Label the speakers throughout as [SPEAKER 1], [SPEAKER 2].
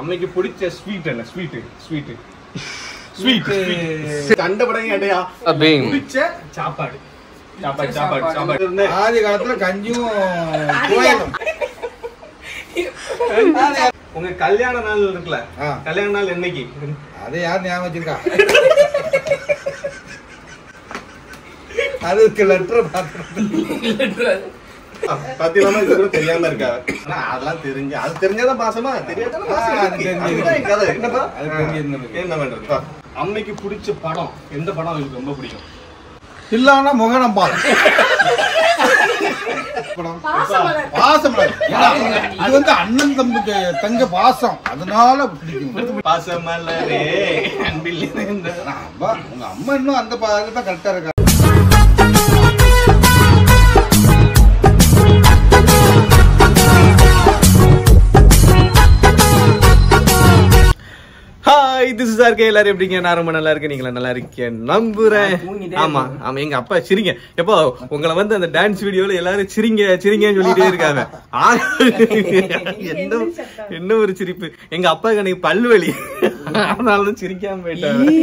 [SPEAKER 1] அம்மைக்கு பிடிச்ச ஸ்வீட் என்ன ஸ்வீட் ஸ்வீட் ஸ்வீட் கண்டபடம் கேட்டையா
[SPEAKER 2] அபிங்.
[SPEAKER 1] பிடிச்ச சாப்பாடு சாப்பாடு சாப்பாடு சாப்பாடு இருந்து
[SPEAKER 3] ஆதி காலத்துல கஞ்சியும் கோயிலும்
[SPEAKER 1] உங்க கல்யாண நாள் இருக்குல்ல
[SPEAKER 3] ஆ.
[SPEAKER 1] கல்யாண நாள் என்னைக்கு
[SPEAKER 3] அதை யார் ஞாபகம் வச்சிருக்கா அதுக்கு லெட்டர் பார்த்து
[SPEAKER 1] பாத்தீங்கன்னா இது கூட தெரியாம இருக்கா ஆனா அதெல்லாம் தெரிஞ்சு அது தெரிஞ்சாதான் பாசமா தெரியாதான் பாசம்
[SPEAKER 3] ஆ, அது
[SPEAKER 1] இருக்கு.
[SPEAKER 3] தெரிஞ்சு.
[SPEAKER 1] அதுதான் என் கதை என்னப்பா
[SPEAKER 3] அது தெரிஞ்சு
[SPEAKER 1] என்ன பண்றது பா. அம்மைக்கு பிடிச்ச படம் எந்த படம் உங்களுக்கு ரொம்ப பிடிக்கும்
[SPEAKER 3] இல்லாம முகநம்பால் பாசமலர் ஏன்னா, அது வந்து அண்ணன் தம்பி தங்க பாசம் அதனால பிடிக்கும்
[SPEAKER 1] பாசமலரே அன்பில் நிறைந்த
[SPEAKER 3] ஆனா, அம்மா உங்க அம்மா இன்னும் அந்த பாதில தான் கரெக்டா இருக்கா
[SPEAKER 1] ஹாய் திஸ் இஸ் ஆர்கே எல்லாரும் எப்படிங்க நான் ரொம்ப நல்லா இருக்கேன் நீங்களா நல்லா இருக்கேன் நம்புறேன் ஆமா ஆமா எங்க அப்பா சிரிங்க எப்போ உங்களை வந்து அந்த டான்ஸ் வீடியோல எல்லாரும் சிரிங்க சிரிங்கன்னு சொல்லிட்டே இருக்காங்க ஆ, என்ன என்ன ஒரு சிரிப்பு எங்க அப்பாவுக்கு அன்னைக்கு பல்வலி அதனாலதான் சிரிக்காம போயிட்டாங்க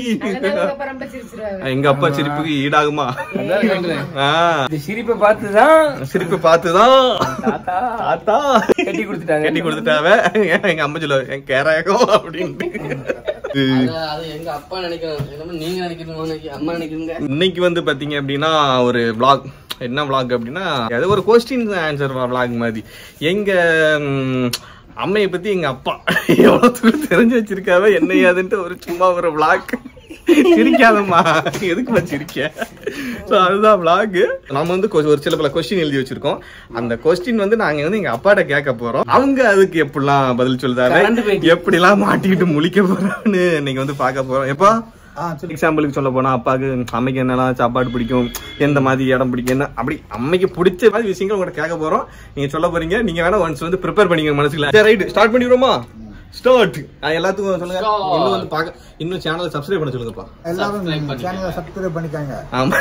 [SPEAKER 1] எங்க அப்பா சிரிப்புக்கு ஈடாகுமா ஆ,
[SPEAKER 2] இந்த சிரிப்பை பார்த்துதான்
[SPEAKER 1] சிரிப்பு பார்த்துதான்
[SPEAKER 2] தாத்தா
[SPEAKER 1] தாத்தா
[SPEAKER 2] கட்டி கொடுத்துட்டாங்க
[SPEAKER 1] கட்டி கொடுத்துட்டாவ எங்க அம்மா சொல்ல என் கேராயகம் அப்படின்னு
[SPEAKER 4] அது அது எங்க அப்பா நினைக்கிறேன் என்னமோ நீங்க நினைக்கிறீங்க அம்மா நினைக்கிறீங்க
[SPEAKER 1] இன்னைக்கு வந்து பாத்தீங்க அப்படின்னா ஒரு vlog என்ன vlog அப்படின்னா அது ஒரு கொஸ்டின் ஆன்சர் vlog மாதிரி எங்க ம், அம்மையை பத்தி எங்க அப்பா எவ்வளவு தூரம் தெரிஞ்சு வச்சிருக்காவ என்ன ஏதுன்ட்டு ஒரு சும்மா ஒரு vlog சிரிக்காதம்மா எதுக்குமா சிரிக்க ஸோ அதுதான் vlog நம்ம வந்து கொ- ஒரு சில பல கொஸ்டின் எழுதி வச்சிருக்கோம் அந்த கொஸ்டின் வந்து நாங்க வந்து எங்க அப்பாட்ட கேட்க போறோம் அவங்க அதுக்கு எப்படிலாம் பதில் சொல்லுதாரு
[SPEAKER 2] கரண்ட் போயிடுச்சு.
[SPEAKER 1] எப்படிலாம் மாட்டிக்கிட்டு முழிக்க போறோம்னு இன்னைக்கு வந்து பார்க்க போறோம் எப்போ
[SPEAKER 3] ஆ சரி
[SPEAKER 1] எக்ஸாம்பிளுக்கு சொல்ல போனா அப்பாவுக்கு அம்மைக்கு என்னெல்லாம் சாப்பாடு பிடிக்கும் எந்த மாதிரி இடம் பிடிக்கும் என்ன அப்படி அம்மைக்கு பிடிச்ச மாதிரி விஷயங்கள் உங்கள்கிட்ட கேட்க போறோம் நீங்க சொல்ல போறீங்க நீங்க வேணா ஒன்ஸ் வந்து ப்ரிப்பேர் பண்ணிக்க மனசுல சரி ரைட் ஸ்டார்ட் பண்ணிடுவோமா ஸ்டார்ட் எல்லாத்துக்கும் சொல்லுங்க இன்னும் வந்து பார்க்க இன்னும் சேனலை சப்ஸ்கிரைப் பண்ண சொல்லுங்கப்பா
[SPEAKER 3] எல்லாரும் சேனலை சப்ஸ்கிரைப் பண்ணிக்காங்க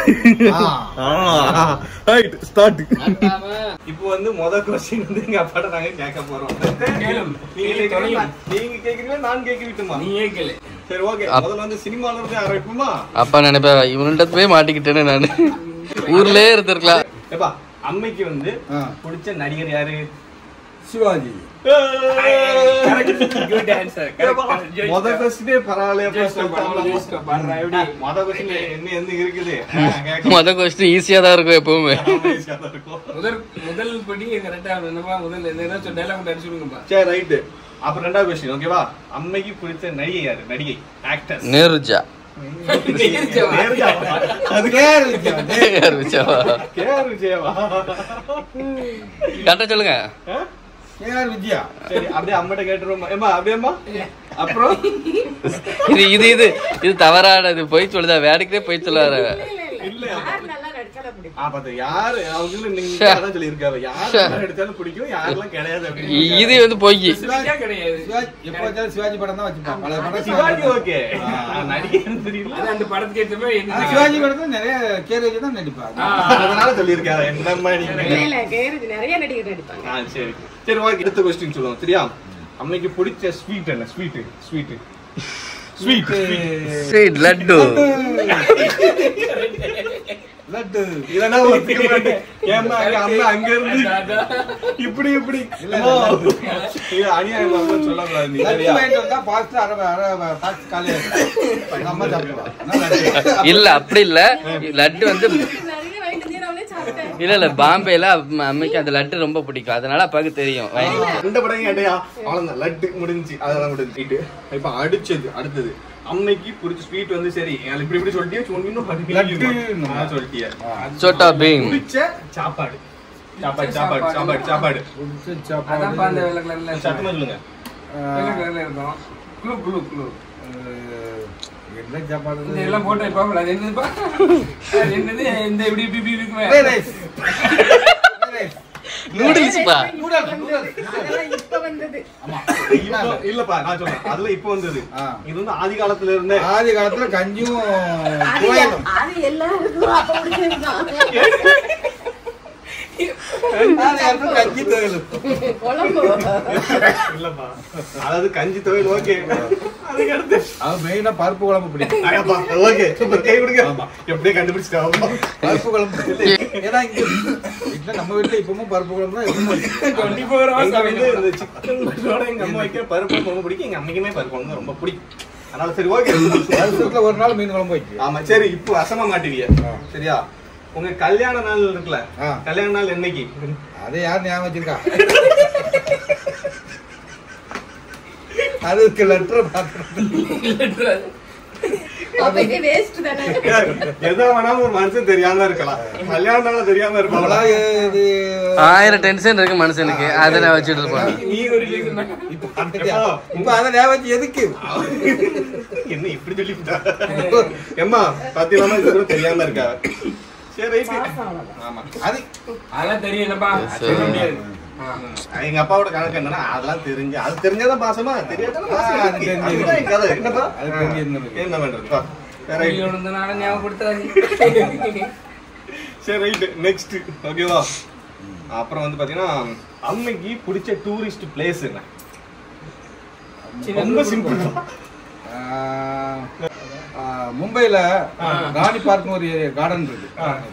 [SPEAKER 1] ஆமா ரைட் ஸ்டார்ட் இப்போ வந்து முத கொஸ்டின் வந்து எங்க அப்பாட்ட நாங்க கேட்க போறோம் நீங்க கேக்குறீங்களா? நீங்க கேக்குறீங்களா நான் கேட்க விட்டுமா
[SPEAKER 2] நீ ஏக்கல
[SPEAKER 1] சரி ஓகே முதல்ல வந்து சினிமால இருந்து ஆரம்பிப்போமா
[SPEAKER 4] அப்பா நினைப்பேன் இவன்கிட்ட போய் மாட்டிக்கிட்டேன்னு நானு ஊர்லயே இருந்திருக்கலாம்
[SPEAKER 1] ஏப்பா அம்மைக்கு வந்து
[SPEAKER 3] ஆ.
[SPEAKER 1] பிடிச்ச நடிகர் யாரு
[SPEAKER 3] சிவாஜி
[SPEAKER 2] குட் ஆன்சர்
[SPEAKER 1] ஏப்பா, மொத கொஸ்டினே பரவாயில்லையப்பா
[SPEAKER 2] ஜெயிச்சிட்டோம், பாருடா எப்படி.
[SPEAKER 1] மொத கொஸ்டின் என்ன என்ன இருக்குது ஆ, கேட்க
[SPEAKER 4] மொத கொஸ்டின் ஈஸியா தான் இருக்கும் எப்பவுமே
[SPEAKER 1] easy ஆ தான் இருக்கும்.
[SPEAKER 2] முதல் முதல் படி கரெக்டா என்னப்பா முதல்ல என்ன ஏதாச்சும் டைலாக் மட்டும் அடிச்சு விடுங்கப்பா
[SPEAKER 1] சரி ரைட்டு அப்புறம் ரெண்டாவது கொஸ்டின் ஓகேவா அம்மைக்கு பிடிச்ச நடிகை யாரு நடிகை ஆக்டர்
[SPEAKER 4] நேருஜா
[SPEAKER 1] அதுக்கே
[SPEAKER 4] நேருஜாவா
[SPEAKER 1] கேஆர் விஜயவா
[SPEAKER 4] கரெக்டா சொல்லுங்க
[SPEAKER 1] ஆ?
[SPEAKER 3] ஏஆர் விஜயா
[SPEAKER 1] சரி அப்படியே அம்மாட்ட கேட்டுருவோமா ஏமா அப்படியேம்மா அப்புறம்
[SPEAKER 4] இது இது இது இது தவறானது போய் சொல்லுதா வேடிக்கே போய் சொல்லாரு
[SPEAKER 1] இல்ல ஆ, பாத்து, யாரு அவங்களும் நீங்க அதான் சொல்லியிருக்காரு யாரு யார் எடுத்தாலும் பிடிக்கும் யாரெல்லாம் கிடையாது அப்படின்னு
[SPEAKER 4] இது வந்து பொய்
[SPEAKER 2] சிவாஜியா கிடையாது
[SPEAKER 3] சிவாஜி எப்போ வச்சாலும் சிவாஜி படம் தான் வச்சுப்பான் பல படம்
[SPEAKER 1] சிவாஜி ஓகே நடிகர் தெரியல
[SPEAKER 2] அது அந்த படத்துக்கு ஏற்ற மாதிரி
[SPEAKER 3] ஆனா
[SPEAKER 2] என்ன
[SPEAKER 3] சிவாஜி படத்துல நிறைய கேரேஜ் தான் நடிப்பாங்க
[SPEAKER 1] அதனால சொல்லியிருக்காரு என்ன மாதிரி
[SPEAKER 5] இல்ல கேரேஜ் நிறைய நடிகர் நடிப்பாங்க
[SPEAKER 1] ஆ சரி சரி ஓகே அடுத்த கொஸ்டின் சொல்லுவோம் சரியா அம்மைக்கு பிடிச்ச ஸ்வீட் என்ன sweet sweet sweet
[SPEAKER 4] sweet laddu
[SPEAKER 3] laddu
[SPEAKER 1] இதெல்லாம் ஒத்துக்க மாட்டேன் ஏம்மா அங்க அம்மா அங்க இருந்து இப்படி இப்படி ஓ. இது அநியாயம் அம்மான்னு சொல்லக்கூடாது நீ
[SPEAKER 3] லட்டு
[SPEAKER 1] சரியா
[SPEAKER 3] வாங்கிட்டு வந்தா பாஸ்ட் அரை அரை பாக்ஸ் காலியா இருக்கும் அம்மா சாப்பிடுவா அதான் லட்டு.
[SPEAKER 4] இல்ல அப்படி இல்ல லட்டு வந்து
[SPEAKER 5] நிறைய வாங்கிட்டு வந்து நான் அவளே சாப்பிட்டேன்
[SPEAKER 4] இல்ல இல்ல பாம்பேல அம்ம- அம்மைக்கு அந்த லட்டு ரொம்ப பிடிக்கும் அதனால அப்பாவுக்கு தெரியும் வாங்கி-
[SPEAKER 1] ரெண்டு படம் கேட்டையா அவ்வளவுதான் லட்டு முடிஞ்சு அதெல்லாம் முடிஞ்சு இப்ப அடிச்சது அடுத்தது அம்மைக்கு பிடிச்ச ஸ்வீட் வந்து சரி அது இப்படி இப்படி சொல்லிட்டியா சொன்ன இன்னும்
[SPEAKER 3] லட்டு.
[SPEAKER 1] ஆ, சொல்லிட்டியா
[SPEAKER 4] சோட்டா பீங்
[SPEAKER 1] பிடிச்ச சாப்பாடு சாப்பாடு சாப்பாடு சாப்பாடு சாப்பாடு
[SPEAKER 3] புடிச்ச
[SPEAKER 2] அதான்ப்பா அந்த
[SPEAKER 3] சாப்பாடு
[SPEAKER 2] வெள்ளை கலர்ல
[SPEAKER 1] சத்தமா சொல்லுங்க
[SPEAKER 2] வெள்ளை கலர்ல இருக்கும் குளு குளு குளு
[SPEAKER 3] அஹ், என்ன சாப்பாடு
[SPEAKER 2] இந்த எல்லாம் போட்டு வைப்பாங்க அது என்னதுப்பா அது என்னது இந்த இப்படி இப்படி இப்படி இருக்குமே
[SPEAKER 3] Fried rice. Fried rice.
[SPEAKER 4] நூடுல்ஸ்பா
[SPEAKER 3] Noodles, noodles.
[SPEAKER 5] அதெல்லாம் இப்ப வந்தது
[SPEAKER 1] இப்போ- இல்லப்பா நான் சொல்றேன் அதுல இப்போ வந்தது
[SPEAKER 3] ஆ.
[SPEAKER 1] இது வந்து ஆதி காலத்துல இருந்தே
[SPEAKER 3] ஆதி காலத்துல கஞ்சியும்
[SPEAKER 5] அது
[SPEAKER 3] கோயிலும்
[SPEAKER 5] அது எல்லாருக்கும் அப்ப பிடிச்சதுதான்
[SPEAKER 3] நாலு யாருக்கும் கஞ்சி தொழில்
[SPEAKER 5] குழம்பு
[SPEAKER 1] இல்லப்பா அதாவது கஞ்சி துவையல் ஓகே அதுக்கு அடுத்து
[SPEAKER 3] அவன் மெயினா பருப்பு குழம்பு பிடிக்கும்
[SPEAKER 1] ஐயப்பா ஓகே சூப்பர் கை கொடுங்க எப்படியே கண்டுபிடிச்சிட்டா
[SPEAKER 3] பருப்பு குழம்பு ஏன்னா இங்க வீட்டுல நம்ம வீட்டுல இப்பவும் பருப்பு குழம்பு தான் எப்பவும்
[SPEAKER 2] டுவெண்ட்டி ஃபோர்
[SPEAKER 1] எங்க வந்து
[SPEAKER 2] ஹவர்ஸ்
[SPEAKER 1] இந்த சிக்கன் மட்டனோட எங்க அம்மா வைக்கிற பருப்பு ரொம்ப பிடிக்கும் எங்க அம்மைக்குமே பருப்பு குழம்பு ரொம்ப பிடிக்கும் அதனால சரி ஓகே
[SPEAKER 3] வருஷத்துல ஒரு நாள் மீன் குழம்பு வைக்கும்
[SPEAKER 1] ஆமா சரி இப்போ அசம மாட்டுவிய
[SPEAKER 3] ஆ.
[SPEAKER 1] சரியா உங்க கல்யாண நாள் இருக்குல்ல
[SPEAKER 3] ஆ.
[SPEAKER 1] கல்யாண நாள் என்னைக்கு
[SPEAKER 3] அதை யார் ஞாபகம் வச்சிருக்கா அதுக்கு லெட்டர் பார்க்கறது
[SPEAKER 5] அப்ப இது வேஸ்ட் தானே
[SPEAKER 1] எதை வேணாலும் ஒரு மனுஷன் தெரியாம இருக்கலாம் கல்யாண நாள் தெரியாம இருப்பாங்களா
[SPEAKER 3] நம்மளா இது
[SPEAKER 4] ஆயிரம் டென்ஷன் இருக்கு மனுஷனுக்கு அதை நான் வச்சுட்டு இருப்பாங்க
[SPEAKER 2] நீ ஒரு reason தான்.
[SPEAKER 3] இப்ப அந்த இப்ப அதை ஞாபகம் வச்சு எதுக்கு
[SPEAKER 1] என்ன இப்படி சொல்லிவிட்டா ஏம்மா பாத்தீங்கன்னா இது கூட தெரியாம இருக்கா சரி ரைட் ஆமா
[SPEAKER 3] அது
[SPEAKER 2] அதெல்லாம் தெரியும் என்னப்பா சொல்ல முடியாது ஆ.
[SPEAKER 1] எங்க அப்பாவோட கணக்கு என்னன்னா அதெல்லாம் தெரிஞ்சு அது தெரிஞ்சாதான் பாசமா தெரியாதான்
[SPEAKER 3] ஆ, அது
[SPEAKER 1] பாசம்
[SPEAKER 3] தெரிஞ்சு.
[SPEAKER 1] அதுதான் என் கதை என்னப்பா
[SPEAKER 3] அது தெரிஞ்சு என்னது?
[SPEAKER 1] என்ன பண்றது பா. சரி,
[SPEAKER 2] நீ
[SPEAKER 1] right.
[SPEAKER 2] உனக்கு நானும் ஞாபகப்படுத்தாது
[SPEAKER 1] சரி ரைட் நெக்ஸ்ட் ஓகேவா அப்புறம் வந்து பாத்தீங்கன்னா அம்மைக்கு பிடிச்ச டூரிஸ்ட் பிளேஸ் என்ன ரொம்ப சிம்பிள்
[SPEAKER 3] ஆஹ், ஆஹ், மும்பைல ராணி பார்க்னு ஒரு கார்டன் இருக்கு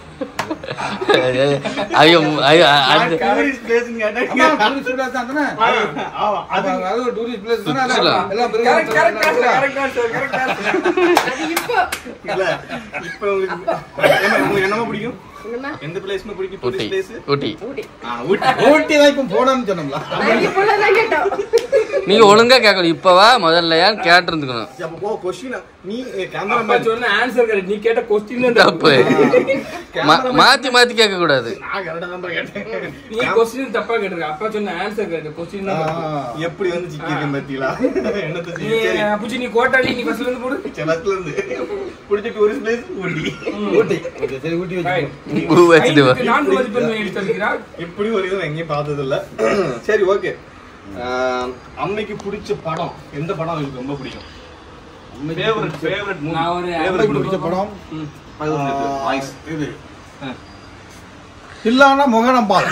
[SPEAKER 4] ஐயோ ஐயோ அது
[SPEAKER 1] டூரிஸ்ட் பிளேஸ்
[SPEAKER 3] ஆமா, tourist place தான் தானே?
[SPEAKER 1] அது
[SPEAKER 3] அப்ப அது ஒரு tourist place தானே?
[SPEAKER 4] சுற்றுலா.
[SPEAKER 3] எல்லாம் பெரிய
[SPEAKER 2] கரெக்ட் கரெக்ட்
[SPEAKER 3] சுற்றுலா.
[SPEAKER 2] கரெக்ட் கரெக்ட்
[SPEAKER 5] அது இப்போ
[SPEAKER 1] இல்ல இப்ப உங்களுக்கு ஏம்மா, உங்களுக்கு என்னமா பிடிக்கும்
[SPEAKER 5] என்னம்மா
[SPEAKER 1] எந்த பிளேஸ்மே பிடிக்கும்
[SPEAKER 4] ஊட்டி
[SPEAKER 1] டூரிஸ்ட் பிளேஸ்
[SPEAKER 4] ஊட்டி
[SPEAKER 5] ஊட்டி
[SPEAKER 1] ஊட்டி
[SPEAKER 3] ஊட்டி தான் இப்ப போனோம்னு சொன்னோம்ல
[SPEAKER 5] நாங்க இப்பதான் கேட்டோம்
[SPEAKER 4] நீங்க ஒழுங்கா கேட்கணும் இப்பவா முதல்லையான்னு கேட்டிருந்துக்கணும்
[SPEAKER 1] அப்ப போ கொஸ்டின் நீ
[SPEAKER 2] அப்பா
[SPEAKER 1] கேமராமேன்
[SPEAKER 2] சொன்ன ஆன்சர் கரெக்ட் நீ கேட்ட கொஸ்டின்
[SPEAKER 4] தப்பு மா- மாத்தி மாத்தி கேட்க கூடாது
[SPEAKER 1] நான் கரெக்டா தான் கேட்டேன்
[SPEAKER 2] நீ கொஸ்டின் தப்பா கேட்டிருக்க அப்பா சொன்ன ஆன்சர் கரெக்ட் கொஸ்டின் தான் தப்பு.
[SPEAKER 1] எப்படி வந்து சிக்கிருக்கேன் பாத்தீங்களா என்னத்த
[SPEAKER 2] நீ
[SPEAKER 1] சரி சரி.
[SPEAKER 2] புச்சி நீ கோட்டாளி நீ ஃபர்ஸ்ட்ல இருந்து போடு
[SPEAKER 1] சரி, first ல இருந்து பிடிச்ச tourist place Ooty
[SPEAKER 3] Ooty Okay, சரி ஊட்டி
[SPEAKER 2] Right.
[SPEAKER 3] வச்சு
[SPEAKER 4] பூ வச்சுட்டு வா.
[SPEAKER 2] ஐந்துக்கு நான்கு மதிப்பெண் எடுத்து வருகிறார்
[SPEAKER 1] இப்படி ஒரு இதுவும் எங்கேயும் பார்த்தது இல்ல சரி ஓகே அம்மைக்கு பிடிச்ச படம் எந்த படம் உங்களுக்கு ரொம்ப பிடிக்கும் ஃபேவரட் ஃபேவரட்
[SPEAKER 2] நான் ஒரு
[SPEAKER 3] அம்மைக்கு பிடிச்ச படம்
[SPEAKER 1] அது ஒண்ணு இருக்கு. வாய்ஸ்
[SPEAKER 3] இது
[SPEAKER 1] ஆ.
[SPEAKER 3] இல்லாம முகநம்பால்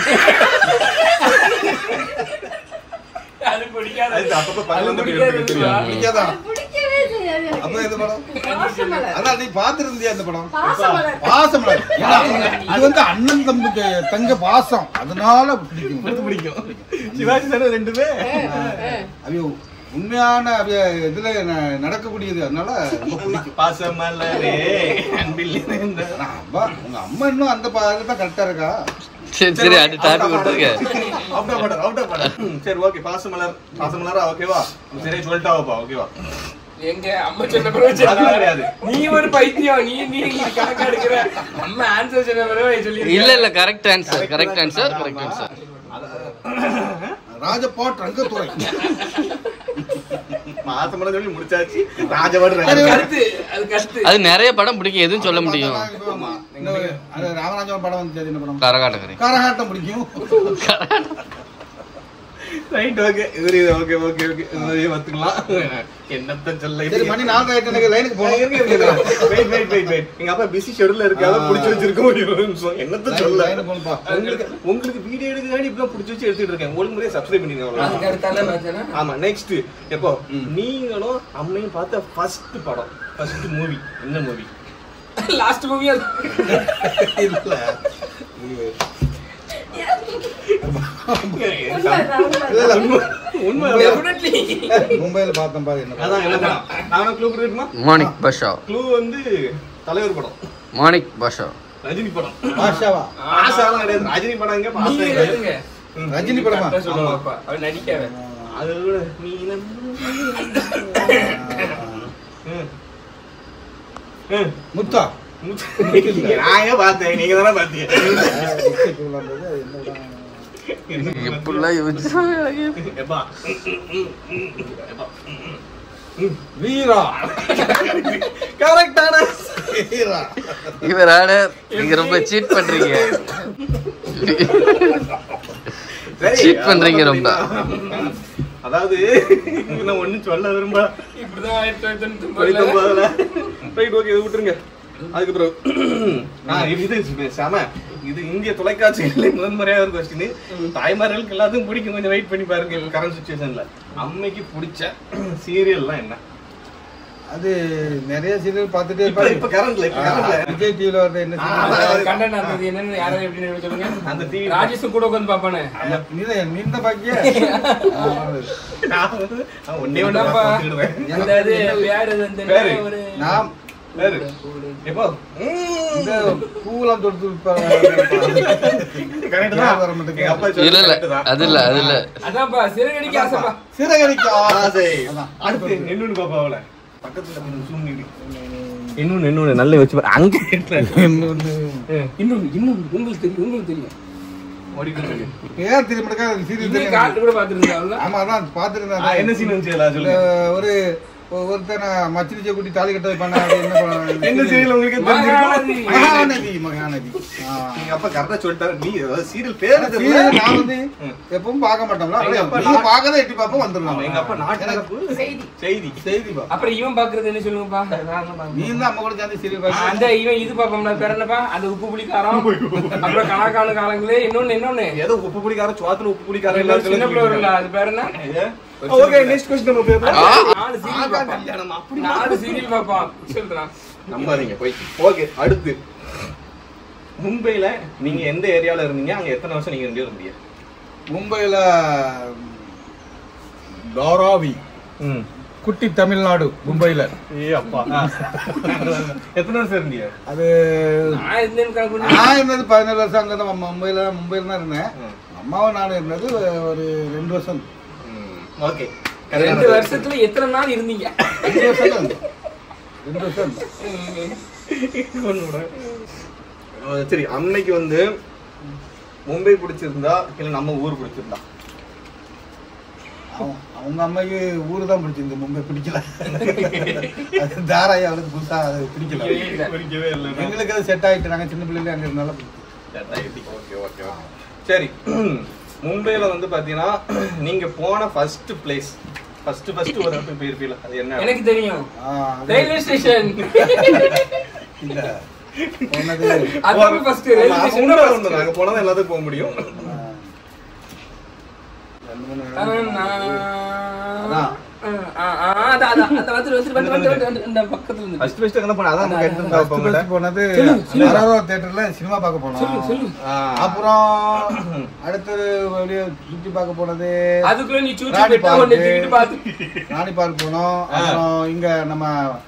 [SPEAKER 2] அது பிடிக்காது
[SPEAKER 1] அது அப்பப்ப பல்ல வந்து
[SPEAKER 2] அது
[SPEAKER 1] இப்படி எடுத்து
[SPEAKER 2] பிடிக்காது.
[SPEAKER 1] எடுத்து
[SPEAKER 3] பிடிக்காதா
[SPEAKER 5] அது பிடிக்கவே செய்யாது எனக்கு.
[SPEAKER 3] அப்ப எது படம்
[SPEAKER 5] பாசமலர்
[SPEAKER 3] அதான் நீ பாத்துருந்தியா அந்த படம்
[SPEAKER 5] பாசமலர்
[SPEAKER 3] பாசம் ஏன்னா, இது வந்து அண்ணன் தம்பிக்கு தங்க பாசம் அதனால பிடிக்கும்
[SPEAKER 1] பிடிக்கும் சிவாஜி சார் ரெண்டுமே
[SPEAKER 3] ஐயோ உண்மையான அவிய இதுல ந- நடக்கக்கூடியது அதனால ரொம்ப பிடிக்கும்
[SPEAKER 1] பாசமலரே அன்பில் நிறைந்த
[SPEAKER 3] ஆனா, அம்மா உங்க அம்மா இன்னும் அந்த பாதில தான் கரெக்டா இருக்கா
[SPEAKER 4] சரி சரி அது டாபிக் விட்டுருக்க
[SPEAKER 1] out of order out of order சரி ஓகே பாசமலர் பாசமலரா ஓகேவா சரி சொல்லிட்டாவப்பா ஓகேவா
[SPEAKER 2] எங்க அம்மா சொன்ன பிறகு
[SPEAKER 1] அது கிடையாது.
[SPEAKER 2] நீ ஒரு பைத்தியம் நீ நீ கணக்கா எடுக்கிற அம்மா ஆன்சர் சொன்ன பிறகு சொல்லி
[SPEAKER 4] இல்ல இல்ல correct answer correct answer correct answer
[SPEAKER 3] ராஜபாட் ரங்கத்துறை
[SPEAKER 1] பாசமலர் சொல்லி முடிச்சாச்சு ராஜவாடு
[SPEAKER 3] அது
[SPEAKER 1] ரெண்டு.
[SPEAKER 2] கருத்து அது கருத்து
[SPEAKER 4] அது நிறைய படம் பிடிக்கும் எதுவும் சொல்ல முடியும்
[SPEAKER 3] ஆமா. இன்னொரு, அது ராமராஜன் படம் வந்து என்ன படம்
[SPEAKER 4] கரகாட்டக்கரை
[SPEAKER 3] கரகாட்டம் பிடிக்கும்
[SPEAKER 1] ரைட் ஓகே இது ஓகே ஓகே ஓகே இது வந்துக்கலாம் என்னத்த சொல்ல
[SPEAKER 3] சரி மணி நாலு ஆயிட்டு எனக்கு லைனுக்கு போகணும்
[SPEAKER 1] வெயிட் வெயிட் வெயிட் வெயிட் எங்க அப்பா பிஸி ஷெட்யூல்ல இருக்காத
[SPEAKER 3] ஆ.
[SPEAKER 1] புடிச்சு வச்சிருக்க ஒரு இருபது நிமிஷம் என்னத்த சொல்ல
[SPEAKER 3] லைனுக்கு போகணும்பா
[SPEAKER 1] உங்களுக்கு உங்களுக்கு வீடியோ எடுக்கிறதாடி இப்ப புடிச்சு வச்சு எடுத்துட்டு இருக்கேன் ஒரு முறையே சப்ஸ்கிரைப் பண்ணிருக்கேன்
[SPEAKER 2] அதுக்கு அடுத்தால மேட்ச்னா
[SPEAKER 1] ஆமா நெக்ஸ்ட் எப்போ நீங்களும் அம்மையும் பார்த்த ஃபர்ஸ்ட் படம் ஃபர்ஸ்ட் மூவி என்ன மூவி
[SPEAKER 2] லாஸ்ட் மூவி அது
[SPEAKER 3] இல்ல
[SPEAKER 5] உண்மைதான், உண்மைதான்.
[SPEAKER 3] இல்ல, இல்ல.
[SPEAKER 1] உண்மை
[SPEAKER 2] டெஃபினெட்லி
[SPEAKER 3] மும்பைல பார்த்தேன் பாரு என்ன படம்.
[SPEAKER 1] அதான் என்ன படம் நானும் க்ளூ கொடுக்கணுமா
[SPEAKER 4] மாணிக் பாஷா
[SPEAKER 1] க்ளூ வந்து தலைவர் படம்
[SPEAKER 4] மாணிக் பாஷா
[SPEAKER 1] ரஜினி படம்
[SPEAKER 3] பாஷாவா
[SPEAKER 1] ஆசாலாம் கிடையாது ரஜினி படம் எங்க
[SPEAKER 2] நீங்க
[SPEAKER 1] பார்த்தேன்
[SPEAKER 2] எழுதுங்க
[SPEAKER 3] ரஜினி படமா
[SPEAKER 2] கரெக்டா சொல்லுவாப்பா அவர் நடிக்காத
[SPEAKER 1] அது கூட நீ ம். ம்.
[SPEAKER 3] முத்தா
[SPEAKER 1] நான் ஏன் பார்த்தேன் நீங்க தானே பார்த்தீங்க
[SPEAKER 4] எப்படிலாம் யோசிச்சு
[SPEAKER 1] எப்பா எப்பா
[SPEAKER 3] வீரா
[SPEAKER 1] கரெக்டான
[SPEAKER 3] வீரா
[SPEAKER 4] இவர் ஆடர் நீங்க ரொம்ப சீட் பண்றீங்க Cheat பண்றீங்க ரொம்ப.
[SPEAKER 1] அதாவது நான் ஒண்ணும் சொல்ல விரும்ப
[SPEAKER 2] இப்படிதான் ஆயிரத்தி தொள்ளாயிரத்தி தொண்ணூத்தி ஒன்பதுல
[SPEAKER 1] ரைட் ஓகே இது விட்டுருங்க அதுக்கப்புறம் ஆ, இது இது செம இது இந்திய தொலைக்காட்சிகளில் முதன்முறையாக ஒரு கொஸ்டின் தாய்மார்களுக்கு எல்லாத்துக்கும் பிடிக்கும் கொஞ்சம் வெயிட் பண்ணி பாருங்க கரண்ட் சுச்சுவேஷன்ல அம்மைக்கு பிடிச்ச சீரியல்லாம் என்ன
[SPEAKER 3] அது நிறைய சீரியல் பார்த்துட்டே
[SPEAKER 1] இப்ப இப்ப கரண்ட்ல இப்ப கரண்ட்ல
[SPEAKER 3] விஜய் டிவில வந்து என்ன
[SPEAKER 1] ஆ,
[SPEAKER 3] serial?
[SPEAKER 1] அது-
[SPEAKER 2] கண்டென்ட் அந்த என்னன்னு யாராவது எப்படி சொல்லுங்க
[SPEAKER 1] அந்த டிவி
[SPEAKER 2] ராஜேஷும் கூட உட்காந்து பாப்பானே
[SPEAKER 3] நீதான் நீ தான் பாக்கிய
[SPEAKER 1] நான் வந்து நான் ஒண்ணே ஒண்ணு
[SPEAKER 2] என்னப்பா?
[SPEAKER 1] பார்த்துக்கிடுவேன்.
[SPEAKER 2] அந்த இது பேரு வந்து
[SPEAKER 1] பேரு.
[SPEAKER 2] ஒரு
[SPEAKER 3] நான்
[SPEAKER 1] பேரு எப்போ
[SPEAKER 3] இந்த பூவெல்லாம் தொடுத்து
[SPEAKER 1] கரெக்ட்
[SPEAKER 3] யார் வர மாட்டேங்குது?
[SPEAKER 1] எங்க அப்பா
[SPEAKER 4] இல்ல இல்ல
[SPEAKER 1] சொல்றது correct தான்.
[SPEAKER 4] அது இல்ல அது இல்ல
[SPEAKER 2] அதான்ப்பா சிறகடிக்க ஆசைப்பா
[SPEAKER 3] சிறகடிக்க
[SPEAKER 1] ஆசை.
[SPEAKER 3] அதான்.
[SPEAKER 1] அடுத்து இன்னொன்னு பாப்பா அவளை பக்கத்துல கொஞ்சம் zoom பண்ணி. இன்னொன்னு இன்னொன்னு நல்ல வச்சு பாரு. அங்க
[SPEAKER 3] இன்னொன்னு
[SPEAKER 2] இன்னும் இன்னும் உங்களுக்கு தெரியும் உங்களுக்கு தெரியும்
[SPEAKER 1] ஓடிட்டு இருக்கு.
[SPEAKER 3] பேர் தெரிய மாட்டேங்க சீரியல்
[SPEAKER 2] இன்னும்
[SPEAKER 3] தெரியும்
[SPEAKER 2] காட்டு கூட பாத்துருந்தாங்க
[SPEAKER 3] ஆமா அதான்
[SPEAKER 1] ஆ,
[SPEAKER 3] பாத்துருந்தேன்
[SPEAKER 1] என்ன சீன் வந்துச்சு எல்லாம் சொல்லுங்க
[SPEAKER 3] ஒரு ஒருத்தனை மச்சினிச்ச குட்டி தாலி கட்ட வைப்பான அது என்ன படம்?
[SPEAKER 1] என்ன சீரியல் உங்களுக்கு
[SPEAKER 2] மகாநதி.
[SPEAKER 1] தெரிஞ்சிருக்கும்
[SPEAKER 3] மகாநதி மகாநதி ஆ.
[SPEAKER 1] எங்க அப்பா கரெக்டா சொல்லிட்டாரு நீ ஏதாவது சீரியல் பேரு
[SPEAKER 3] ஆனா
[SPEAKER 1] தெரியல
[SPEAKER 3] serial நான் வந்து எப்பவும் பார்க்க மாட்டோம்ல
[SPEAKER 1] எங்க அப்பா
[SPEAKER 3] நீங்க
[SPEAKER 1] நான்-
[SPEAKER 3] பார்க்கதான் எட்டி பார்ப்போம்
[SPEAKER 1] ஆமா,
[SPEAKER 3] வந்துடலாம்
[SPEAKER 1] எங்க அப்பா நாட்டு நடப்பு
[SPEAKER 5] செய்தி.
[SPEAKER 1] செய்தி
[SPEAKER 3] செய்தி பா
[SPEAKER 2] அப்புறம் இவன் பாக்குறது என்ன சொல்லுங்கப்பா
[SPEAKER 3] நீ தான் அம்மா கூட சேர்ந்து சீரியல்
[SPEAKER 2] ஆ,
[SPEAKER 3] பார்க்க
[SPEAKER 2] அந்த இவன் இது பாப்போம்ல பேர் என்னப்பா அந்த உப்பு புளிக்காரம் அப்புறம் கணக்கான காலங்களே இன்னொன்னு இன்னொன்னு
[SPEAKER 1] ஏதோ உப்பு புடிக்கார சுவாத்துல உப்பு புடிக்கார
[SPEAKER 2] இன்னொரு சின்ன பிள்ளை வரும்ல அது பேர் என்ன
[SPEAKER 1] ஓகே நெக்ஸ்ட் கொஸ்டின் நம்ம பேசலாம்
[SPEAKER 2] நாலு சீரியல் பாப்பான்
[SPEAKER 1] கல்யாணம் அப்படி
[SPEAKER 2] நாலு சீரியல் பாப்பான் சொல்றான்
[SPEAKER 1] நம்பாதீங்க போய் ஓகே அடுத்து மும்பைல நீங்க எந்த ஏரியால இருந்தீங்க அங்க எத்தனை வருஷம் நீங்க ரெண்டு பேரும் இருந்தீங்க
[SPEAKER 3] மும்பைல தாராவி
[SPEAKER 1] ம்
[SPEAKER 3] குட்டி தமிழ்நாடு மும்பைல
[SPEAKER 1] ஏ அப்பா எத்தனை வருஷம் இருந்தீங்க
[SPEAKER 3] அது
[SPEAKER 2] நான் இருந்தேன்னு கணக்கு பண்ணி-
[SPEAKER 3] நான் இருந்தது பதினேழு வருஷம் அங்கே தான் மும்பைல மும்பைல தான் இருந்தேன் அம்மாவும் நானும் இருந்தது ஒரு ரெண்டு வருஷம்
[SPEAKER 1] ஓகே
[SPEAKER 2] ரெண்டு வருஷத்துல எத்தனை நாள் இருந்தீங்க
[SPEAKER 3] ரெண்டு வருஷம் தான் இருந்தேன். ரெண்டு வருஷம் இருந்தேன்.
[SPEAKER 1] சரி அன்னைக்கு வந்து மும்பை பிடிச்சிருந்தா இல்ல நம்ம ஊர் பிடிச்சிருந்தா
[SPEAKER 3] அவங்க- அவங்க அம்மாக்கு ஊரு தான் பிடிச்சிருந்து மும்பை பிடிக்கல அது தாராய் அவளுக்கு புதுசா அது பிடிக்கல
[SPEAKER 1] பிடிக்கவே இல்லை
[SPEAKER 3] எங்களுக்கு அது செட் ஆயிட்டு நாங்க சின்ன பிள்ளைல அங்க இருந்தாலும்
[SPEAKER 1] ஓகே ஓகே சரி மும்பைல வந்து பாத்தீங்கன்னா நீங்க போன ஃபர்ஸ்ட் பிளேஸ் ஃபர்ஸ்ட் ஃபர்ஸ்ட் ஒரு இடத்துக்கு போயிருப்பீல அது என்ன இடம்?
[SPEAKER 2] எனக்கு தெரியும்
[SPEAKER 3] ஆ, அது
[SPEAKER 2] ரயில்வே ஸ்டேஷன்
[SPEAKER 3] இல்ல போனது
[SPEAKER 2] அது ஃபர்ஸ்ட்
[SPEAKER 1] ஆமா,
[SPEAKER 2] ரயில்வே
[SPEAKER 1] அது உண்மை ஒண்ணு.
[SPEAKER 2] ஸ்டேஷன்
[SPEAKER 1] நாங்க போனது எல்லாத்துக்கும் போக முடியும்
[SPEAKER 3] ஆ, ரெண்டு மூணு இடம். அதான்.
[SPEAKER 2] இந்த பக்கத்துல இருந்து
[SPEAKER 1] ஃபர்ஸ்ட் ஃபர்ஸ்ட் எங்க போன அதான் நமக்கு எடுத்து
[SPEAKER 3] First
[SPEAKER 1] போங்க
[SPEAKER 3] first போனது அரோ தியேட்டர்ல சினிமா பார்க்க போனோம்
[SPEAKER 2] சொல்லு
[SPEAKER 3] அப்புறம் அடுத்தது வெளியே சுத்தி பார்க்க போனது
[SPEAKER 2] அதுக்குள்ள நீ சூச்சி
[SPEAKER 3] ராணி
[SPEAKER 2] பெட்டா ஒண்ணு
[SPEAKER 3] பார்க்கு.
[SPEAKER 2] தூக்கிட்டு பாத்து
[SPEAKER 3] ராணி பார்க் போனோம் அப்புறம் இங்க நம்ம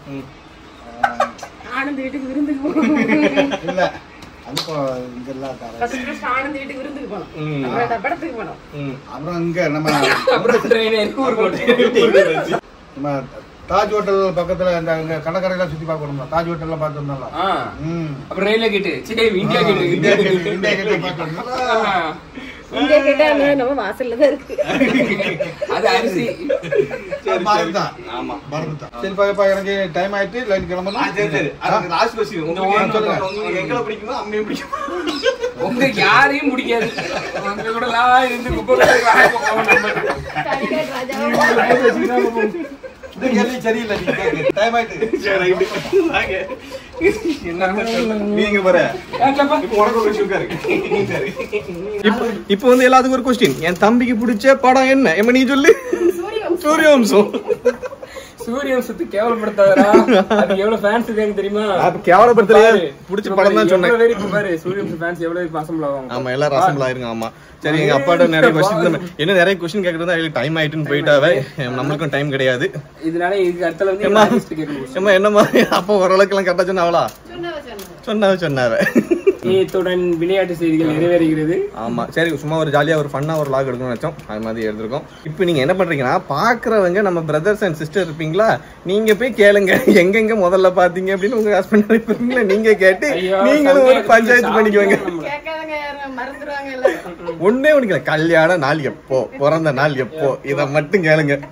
[SPEAKER 5] ஆனந்த் வீட்டுக்கு விருந்துக்கு போனோம்
[SPEAKER 3] இல்ல அது இப்போ இங்க எல்லாம் தர-
[SPEAKER 5] ஃபர்ஸ்ட் ஃபர்ஸ்ட் ஆனந்த் வீட்டுக்கு விருந்துக்கு போனோம்
[SPEAKER 1] ம்.
[SPEAKER 5] அப்புறம் அந்த படத்துக்கு போனோம்
[SPEAKER 1] ம்.
[SPEAKER 3] அப்புறம் இங்க நம்ம
[SPEAKER 2] அப்புறம் ட்ரெயின் ஊர் போட்டு
[SPEAKER 3] நம்ம தாஜ் ஹோட்டல் பக்கத்துல இந்த அங்க கடற்கரையெல்லாம் சுத்தி பார்க்கணும்ல தாஜ் ஹோட்டல்லாம் பார்த்து வந்தோம்ல
[SPEAKER 2] ஆ
[SPEAKER 3] ம்
[SPEAKER 2] அப்புறம் ரயில்வே கேட்டு சரி இந்தியா கேட்டு
[SPEAKER 3] இந்தியா கேட் இந்தியா கேட் பார்க்கணும்ல
[SPEAKER 5] இங்க கேட்டா என்ன, நம்ம வாசல்ல தான் இருக்கு
[SPEAKER 2] அது அரிசி
[SPEAKER 3] அது மறந்துதான்
[SPEAKER 1] ஆமா
[SPEAKER 3] மறந்துதான் சரி பாப்பா எனக்கு டைம் ஆயிட்டு லைன்
[SPEAKER 1] ஆ,
[SPEAKER 3] கிளம்பணும்
[SPEAKER 1] சரி, சரி. அது last question. உங்களுக்கு
[SPEAKER 3] ஆ,
[SPEAKER 1] என்ன
[SPEAKER 3] சொல்லுங்க.
[SPEAKER 1] உங்களுக்கு எங்களை பிடிக்குமா அம்மையை பிடிக்குமா
[SPEAKER 2] உங்களுக்கு யாரையும் பிடிக்காது உங்க கூட எல்லாம் இருந்து குப்பை கொட்டி வாழ போகாம நம்ம.
[SPEAKER 5] தனிக்காட் ராஜாவா
[SPEAKER 3] இந்த கேள்வி சரியில்லை நீங்க டைம் ஆயிட்டு
[SPEAKER 1] சரி, right. வாங்க. என்ன சொல்ல? நீங்க பாரு
[SPEAKER 2] ஏன்டாப்பா?
[SPEAKER 1] இப்போ உனக்கு ஒரு விஷயம் இருக்கு சரி. இப்போ இப்போ வந்து எல்லாத்துக்கும் ஒரு கொஸ்டின் என் தம்பிக்கு பிடிச்ச படம் என்ன எம்ம நீ சொல்லு சூரியவம்சம்
[SPEAKER 2] சூரியவம்சத்தை கேவலப்படுத்தாதடா அது எவ்வளவு ஃபேன்ஸ் இருக்காங்க தெரியுமா
[SPEAKER 1] அப்ப கேவலப்படுத்தலையே
[SPEAKER 2] பாரு.
[SPEAKER 1] பிடிச்ச
[SPEAKER 2] இப்ப
[SPEAKER 1] படம் தான்
[SPEAKER 2] பாரு,
[SPEAKER 1] சொன்னேன்
[SPEAKER 2] எவ்வளவு பேர் இப்ப பாரு சூரியவம்சம் ஃபேன்ஸ் எவ்வளவு பாசம் ஆகும்
[SPEAKER 1] ஆமா எல்லாம் ரசம்பல் ஆயிருங்க ஆமா சரி எங்க அப்பாட்ட நிறைய கொஸ்டின் என்ன நிறைய கொஸ்டின் கேக்குறது டைம் ஆயிட்டுன்னு போயிட்டாவே நம்மளுக்கும் டைம் கிடையாது
[SPEAKER 2] இதனால இதுக்கு அடுத்தல வந்து
[SPEAKER 1] ஏம்மா?
[SPEAKER 2] ராஜேஷ்ட கேட்கணும்
[SPEAKER 1] ஏம்மா என்னம்மா அப்பா ஓரளவுக்கு எல்லாம் கரெக்டா சொன்னாவளா
[SPEAKER 5] சொன்னவ சொன்னவ
[SPEAKER 1] சொன்னாவ சொன்னாவ
[SPEAKER 2] இத்துடன் விளையாட்டு செய்திகள் நிறைவேறுகிறது
[SPEAKER 1] ஆமா சரி சும்மா ஒரு ஜாலியா ஒரு ஃபன்னா ஒரு லாக் எடுக்கணும்னு நினைச்சோம் அது மாதிரி எடுத்திருக்கோம் இப்போ நீங்க என்ன பண்றீங்கன்னா பாக்குறவங்க நம்ம பிரதர்ஸ் அண்ட் சிஸ்டர் இருப்பீங்களா நீங்க போய் கேளுங்க எங்கெங்க முதல்ல பாத்தீங்க அப்படின்னு உங்க ஹஸ்பண்ட் இருப்பீங்களா நீங்க கேட்டு
[SPEAKER 2] ஐயோ,
[SPEAKER 1] நீங்களும் ஒரு
[SPEAKER 2] சந்தேகம்
[SPEAKER 1] பஞ்சாயத்து பண்ணிக்குவாங்க
[SPEAKER 2] நம்மள.
[SPEAKER 5] கேட்காதங்க யாரும் மறந்துடுவாங்க எல்லாம்
[SPEAKER 1] ஒண்ணே ஒண்ணுக்கல கல்யாண நாள் எப்போ பிறந்த நாள் எப்போ இத மட்டும் கேளுங்க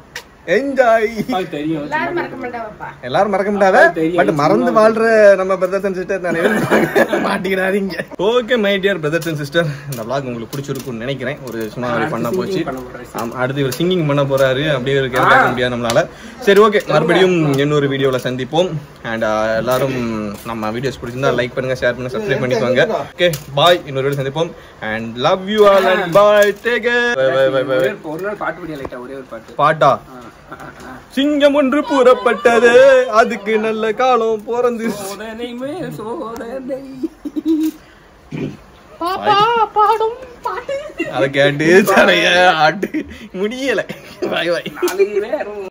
[SPEAKER 1] என்ஜாய்
[SPEAKER 2] அது தெரியும்
[SPEAKER 5] எல்லாரும் மறக்க மாட்டாவப்பா
[SPEAKER 1] எல்லாரும் மறக்க முடியாத
[SPEAKER 2] தெரியும்.
[SPEAKER 1] பட் மறந்து வாழ்ற நம்ம பிரதர்ஸ் அண்ட் சிஸ்டர் நிறைய பேர் மாட்டிக்கிறாதீங்க okay my dear brothers and sister இந்த vlog உங்களுக்கு பிடிச்சிருக்கும்னு நினைக்கிறேன் ஒரு சும்மா ஒரு பண்ண போச்சு
[SPEAKER 2] பண்ண போறேன்.
[SPEAKER 1] ஆமா, அடுத்து இவர் சிங்கிங் பண்ண போறாரு அப்படியே ஒரு கேட்க முடியாது நம்மளால சரி ஓகே மறுபடியும் இன்னொரு வீடியோல சந்திப்போம் அண்ட் எல்லாரும் நம்ம வீடியோஸ் பிடிச்சிருந்தா லைக் பண்ணுங்க ஷேர் பண்ணுங்க சப்ஸ்கிரைப் பண்ணிக்கோங்க ஓகே பாய் இன்னொரு வீடியோ சந்திப்போம் and love you all and bye take bye bye bye
[SPEAKER 2] ஒரே ஒரு- ஒரு நாள் பாட்டு படியா லைட்டா ஒரே ஒரு பாட்டு
[SPEAKER 1] பாட்டா
[SPEAKER 2] ஆ, ஆ, ஆ, ஆ.
[SPEAKER 1] சிங்கம் ஒன்று கூறப்பட்டது அதுக்கு நல்ல காலம் பிறந்து
[SPEAKER 2] சோதனை மேல் சோதனை
[SPEAKER 1] அதை கேட்டு தரைய ஆட்டு முடியல பாய் பாய்
[SPEAKER 2] நாளைக்கு வேற